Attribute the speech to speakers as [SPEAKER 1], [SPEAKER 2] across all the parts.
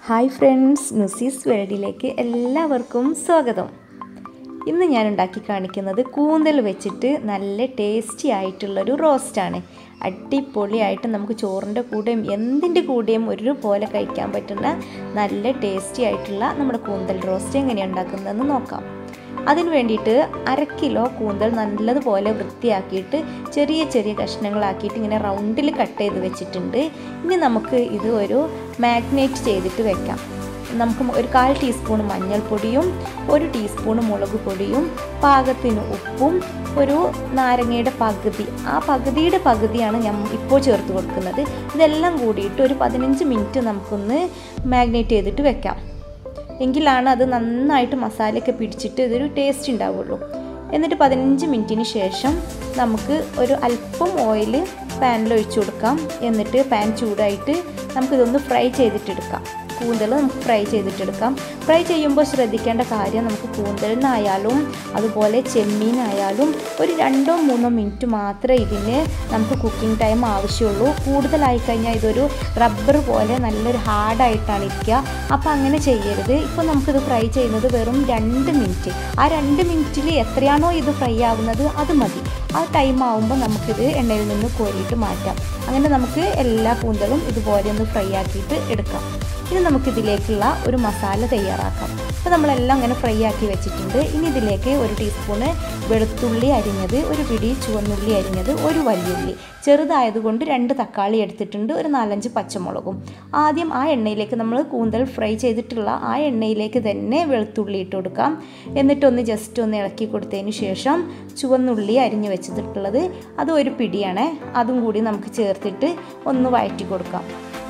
[SPEAKER 1] hi friends നുസീസ് വേൾഡിലേക്ക് എല്ലാവർക്കും സ്വാഗതം ഇന്ന് ഞാൻ ഉണ്ടാക്കി കാണിക്കുന്നത് കൂന്തൽ വെച്ചിട്ട് നല്ല ടേസ്റ്റി ആയിട്ടുള്ളൊരു റോസ്റ്റാണ് അടിപൊളിയായിട്ട് നമുക്ക് ചോറിൻ്റെ കൂടെയും എന്തിൻ്റെ കൂടെയും ഒരുപോലെ കഴിക്കാൻ പറ്റുന്ന നല്ല ടേസ്റ്റി ആയിട്ടുള്ള നമ്മുടെ കൂന്തൽ റോസ്റ്റ് എങ്ങനെയാണ് ഉണ്ടാക്കുന്നതെന്ന് നോക്കാം അതിന് വേണ്ടിയിട്ട് അര കിലോ കൂന്തൽ നല്ലതുപോലെ വൃത്തിയാക്കിയിട്ട് ചെറിയ ചെറിയ കഷ്ണങ്ങളാക്കിയിട്ട് ഇങ്ങനെ റൗണ്ടിൽ കട്ട് ചെയ്ത് വെച്ചിട്ടുണ്ട് ഇനി നമുക്ക് ഇത് ഒരു മാഗ്നേറ്റ് ചെയ്തിട്ട് വെക്കാം നമുക്ക് ഒരു കാൽ ടീസ്പൂൺ മഞ്ഞൾപ്പൊടിയും ഒരു ടീസ്പൂൺ മുളക് പൊടിയും പാകത്തിന് ഉപ്പും ഒരു നാരങ്ങയുടെ പകുതി ആ പകുതിയുടെ പകുതിയാണ് ഞാൻ ഇപ്പോൾ ചേർത്ത് കൊടുക്കുന്നത് ഇതെല്ലാം കൂടിയിട്ട് ഒരു പതിനഞ്ച് മിനിറ്റ് നമുക്കൊന്ന് മാഗ്നേറ്റ് ചെയ്തിട്ട് വെക്കാം എങ്കിലാണ് അത് നന്നായിട്ട് മസാലയൊക്കെ പിടിച്ചിട്ട് ഇതൊരു ടേസ്റ്റ് ഉണ്ടാവുള്ളൂ എന്നിട്ട് പതിനഞ്ച് മിനിറ്റിന് ശേഷം നമുക്ക് ഒരു അല്പം ഓയിൽ പാനിൽ ഒഴിച്ചു കൊടുക്കാം എന്നിട്ട് പാൻ ചൂടായിട്ട് നമുക്കിതൊന്ന് ഫ്രൈ ചെയ്തിട്ടെടുക്കാം കൂന്തൽ നമുക്ക് ഫ്രൈ ചെയ്തിട്ടെടുക്കാം ഫ്രൈ ചെയ്യുമ്പോൾ ശ്രദ്ധിക്കേണ്ട കാര്യം നമുക്ക് കൂന്തലിനായാലും അതുപോലെ ചെമ്മീനായാലും ഒരു രണ്ടോ മൂന്നോ മിനിറ്റ് മാത്രമേ ഇതിന് നമുക്ക് കുക്കിംഗ് ടൈം ആവശ്യമുള്ളൂ കൂടുതലായി കഴിഞ്ഞാൽ ഇതൊരു റബ്ബർ പോലെ നല്ലൊരു ഹാർഡായിട്ടാണ് ഇരിക്കുക അപ്പോൾ അങ്ങനെ ചെയ്യരുത് ഇപ്പോൾ നമുക്കിത് ഫ്രൈ ചെയ്യുന്നത് വെറും രണ്ട് മിനിറ്റ് ആ രണ്ട് മിനിറ്റിൽ എത്രയാണോ ഇത് ഫ്രൈ ആവുന്നത് അത് മതി ആ ടൈം ആവുമ്പോൾ നമുക്കിത് എണ്ണയിൽ നിന്ന് കോരിയിട്ട് മാറ്റാം അങ്ങനെ നമുക്ക് എല്ലാ കൂന്തലും ഇതുപോലെ ഒന്ന് ഫ്രൈ ആക്കിയിട്ട് എടുക്കാം ഇനി നമുക്കിതിലേക്കുള്ള ഒരു മസാല തയ്യാറാക്കാം അപ്പോൾ നമ്മളെല്ലാം അങ്ങനെ ഫ്രൈ ആക്കി വെച്ചിട്ടുണ്ട് ഇനി ഇതിലേക്ക് ഒരു ടീസ്പൂണ് വെളുത്തുള്ളി അരിഞ്ഞത് ഒരു പിടി ചുവന്നുള്ളി അരിഞ്ഞത് ഒരു വലിയുള്ളി ചെറുതായതുകൊണ്ട് രണ്ട് തക്കാളി എടുത്തിട്ടുണ്ട് ഒരു നാലഞ്ച് പച്ചമുളകും ആദ്യം ആ എണ്ണയിലേക്ക് നമ്മൾ കൂന്തൽ ഫ്രൈ ചെയ്തിട്ടുള്ള ആ എണ്ണയിലേക്ക് തന്നെ വെളുത്തുള്ളി ഇട്ട് കൊടുക്കാം എന്നിട്ടൊന്ന് ജസ്റ്റ് ഒന്ന് ഇളക്കി കൊടുത്തതിന് ശേഷം ചുവന്നുള്ളി അരിഞ്ഞു വെച്ചിട്ടുള്ളത് അത് ഒരു പിടിയാണ് അതും കൂടി നമുക്ക് ചേർത്തിട്ട് ഒന്ന് വഴറ്റി കൊടുക്കാം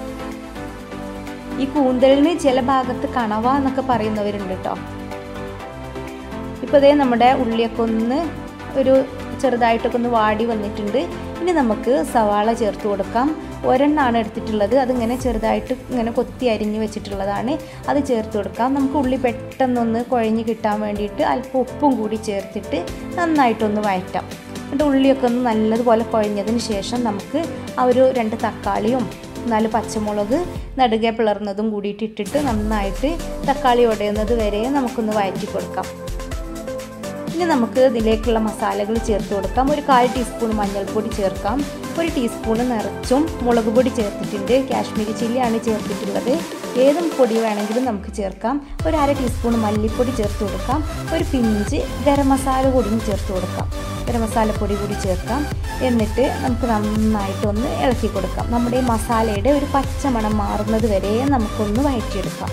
[SPEAKER 1] ഈ കൂന്തലിന് ചില ഭാഗത്ത് കണവ എന്നൊക്കെ പറയുന്നവരുണ്ട് കേട്ടോ ഇപ്പോൾ ഇതേ നമ്മുടെ ഉള്ളിയൊക്കെ ഒന്ന് ഒരു ചെറുതായിട്ടൊക്കെ ഒന്ന് വാടി വന്നിട്ടുണ്ട് ഇനി നമുക്ക് സവാള ചേർത്ത് കൊടുക്കാം ഒരെണ്ണമാണ് എടുത്തിട്ടുള്ളത് അതിങ്ങനെ ചെറുതായിട്ട് ഇങ്ങനെ കൊത്തി അരിഞ്ഞ് വെച്ചിട്ടുള്ളതാണ് അത് ചേർത്ത് കൊടുക്കാം നമുക്ക് ഉള്ളി പെട്ടെന്നൊന്ന് കുഴഞ്ഞ് കിട്ടാൻ വേണ്ടിയിട്ട് അല്പം ഉപ്പും കൂടി ചേർത്തിട്ട് നന്നായിട്ടൊന്ന് വഴറ്റാം എന്നിട്ട് ഉള്ളിയൊക്കെ ഒന്ന് നല്ലതുപോലെ കുഴഞ്ഞതിന് ശേഷം നമുക്ക് ആ ഒരു രണ്ട് തക്കാളിയും നാല് പച്ചമുളക് നടുകെ പിളർന്നതും കൂടിയിട്ട് ഇട്ടിട്ട് നന്നായിട്ട് തക്കാളി ഉടയുന്നത് വരെ നമുക്കൊന്ന് വഴറ്റി കൊടുക്കാം ഇനി നമുക്ക് ഇതിലേക്കുള്ള മസാലകൾ ചേർത്ത് കൊടുക്കാം ഒരു കാൽ ടീസ്പൂൺ മഞ്ഞൾപ്പൊടി ചേർക്കാം ഒരു ടീസ്പൂൺ നിറച്ചും മുളക് പൊടി ചേർത്തിട്ടുണ്ട് കാശ്മീരി ചില്ലിയാണ് ചേർത്തിട്ടുള്ളത് ഏതും പൊടി വേണമെങ്കിലും നമുക്ക് ചേർക്കാം ഒരു അര ടീസ്പൂൺ മല്ലിപ്പൊടി ചേർത്ത് കൊടുക്കാം ഒരു പിഞ്ച് ഗരം മസാല കൂടിയും ചേർത്ത് കൊടുക്കാം ഗരം മസാലപ്പൊടി കൂടി ചേർക്കാം എന്നിട്ട് നമുക്ക് നന്നായിട്ടൊന്ന് ഇളക്കി കൊടുക്കാം നമ്മുടെ ഈ മസാലയുടെ ഒരു പച്ചമണം മാറുന്നത് വരെ നമുക്കൊന്ന് വഴറ്റിയെടുക്കാം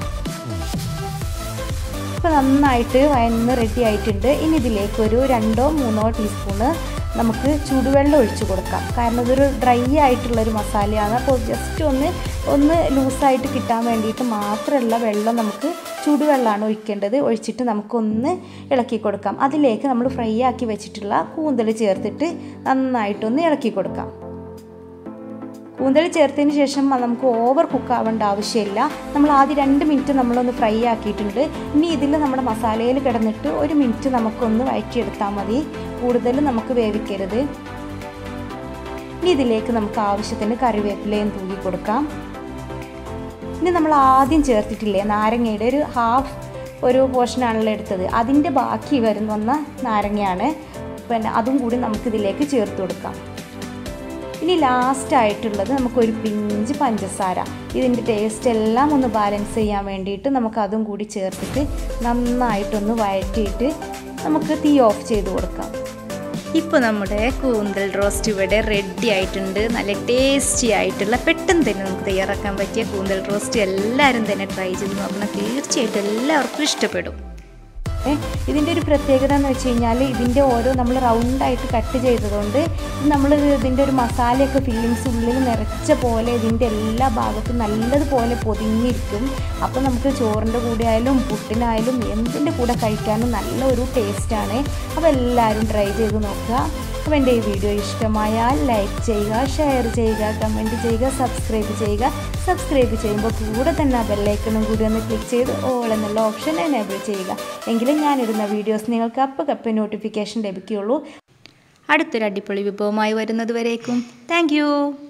[SPEAKER 1] ഇപ്പോൾ നന്നായിട്ട് വയന്ന് റെഡി ആയിട്ടുണ്ട് ഇനി ഇതിലേക്ക് ഒരു രണ്ടോ മൂന്നോ ടീസ്പൂണ് നമുക്ക് ചൂടുവെള്ളം ഒഴിച്ച് കൊടുക്കാം കാരണം ഇതൊരു ഡ്രൈ ആയിട്ടുള്ളൊരു മസാലയാണ് അപ്പോൾ ജസ്റ്റ് ഒന്ന് ഒന്ന് ലൂസായിട്ട് കിട്ടാൻ വേണ്ടിയിട്ട് മാത്രമുള്ള വെള്ളം നമുക്ക് ചൂടുവെള്ളമാണ് ഒഴിക്കേണ്ടത് ഒഴിച്ചിട്ട് നമുക്കൊന്ന് ഇളക്കി കൊടുക്കാം അതിലേക്ക് നമ്മൾ ഫ്രൈ ആക്കി വെച്ചിട്ടുള്ള കൂന്തൽ ചേർത്തിട്ട് നന്നായിട്ടൊന്ന് ഇളക്കി കൊടുക്കാം കൂന്തൽ ചേർത്തതിന് ശേഷം നമുക്ക് ഓവർ കുക്ക് ആവേണ്ട ആവശ്യമില്ല നമ്മൾ ആദ്യം രണ്ട് മിനിറ്റ് നമ്മളൊന്ന് ഫ്രൈ ആക്കിയിട്ടുണ്ട് ഇനി ഇതിൽ നമ്മുടെ മസാലയിൽ കിടന്നിട്ട് ഒരു മിനിറ്റ് നമുക്കൊന്ന് വഴറ്റിയെടുത്താൽ മതി കൂടുതൽ നമുക്ക് വേവിക്കരുത് ഇനി ഇതിലേക്ക് നമുക്ക് ആവശ്യത്തിന് കറിവേപ്പിലയും തൂക്കി കൊടുക്കാം ഇനി നമ്മൾ ആദ്യം ചേർത്തിട്ടില്ലേ നാരങ്ങയുടെ ഒരു ഹാഫ് ഒരു പോർഷനാണല്ലോ എടുത്തത് അതിൻ്റെ ബാക്കി വരുന്ന നാരങ്ങയാണ് പിന്നെ അതും കൂടി നമുക്കിതിലേക്ക് ചേർത്ത് കൊടുക്കാം ഇനി ലാസ്റ്റ് ആയിട്ടുള്ളത് നമുക്കൊരു പിഞ്ച് പഞ്ചസാര ഇതിൻ്റെ ടേസ്റ്റ് എല്ലാം ഒന്ന് ബാലൻസ് ചെയ്യാൻ വേണ്ടിയിട്ട് നമുക്ക് അതും കൂടി ചേർത്തിട്ട് നന്നായിട്ടൊന്ന് വഴറ്റിയിട്ട് നമുക്ക് തീ ഓഫ് ചെയ്ത് കൊടുക്കാം ഇപ്പോൾ നമ്മുടെ കൂന്തൽ റോസ്റ്റ് ഇവിടെ റെഡി ആയിട്ടുണ്ട് നല്ല ടേസ്റ്റി ആയിട്ടുള്ള പെട്ടെന്ന് തന്നെ നമുക്ക് തയ്യാറാക്കാൻ പറ്റിയ കൂന്തൽ റോസ്റ്റ് എല്ലാവരും തന്നെ ട്രൈ ചെയ്ത് നോക്കണം തീർച്ചയായിട്ടും എല്ലാവർക്കും ഇഷ്ടപ്പെടും ഇതിൻ്റെ ഒരു പ്രത്യേകത എന്ന് വെച്ച് കഴിഞ്ഞാൽ ഇതിൻ്റെ ഓരോ നമ്മൾ റൗണ്ടായിട്ട് കട്ട് ചെയ്തതുകൊണ്ട് നമ്മൾ ഇതിൻ്റെ ഒരു മസാലയൊക്കെ ഫില്ലിങ്സ് ഉള്ളിൽ നിറച്ച പോലെ ഇതിൻ്റെ എല്ലാ ഭാഗത്തും നല്ലതുപോലെ പൊതിഞ്ഞിരിക്കും അപ്പോൾ നമുക്ക് ചോറിൻ്റെ കൂടെ ആയാലും പുട്ടിനായാലും എന്തിൻ്റെ കൂടെ കഴിക്കാനും നല്ല ഒരു ടേസ്റ്റാണ് അപ്പോൾ എല്ലാവരും ട്രൈ ചെയ്ത് നോക്കുക അപ്പോൾ എൻ്റെ ഈ വീഡിയോ ഇഷ്ടമായാൽ ലൈക്ക് ചെയ്യുക ഷെയർ ചെയ്യുക കമൻറ്റ് ചെയ്യുക സബ്സ്ക്രൈബ് ചെയ്യുക സബ്സ്ക്രൈബ് ചെയ്യുമ്പോൾ കൂടെ തന്നെ ആ ബെല്ലൈക്കണും കൂടി ഒന്ന് ക്ലിക്ക് ചെയ്ത് ഓൾ എന്നുള്ള ഓപ്ഷൻ എനേബിൾ ചെയ്യുക എങ്കിലും ഞാനിടുന്ന വീഡിയോസ് നിങ്ങൾക്ക് അപ്പം കപ്പ് നോട്ടിഫിക്കേഷൻ ലഭിക്കുകയുള്ളൂ അടുത്തൊരു അടിപൊളി വിഭവമായി വരുന്നത് വരേക്കും താങ്ക്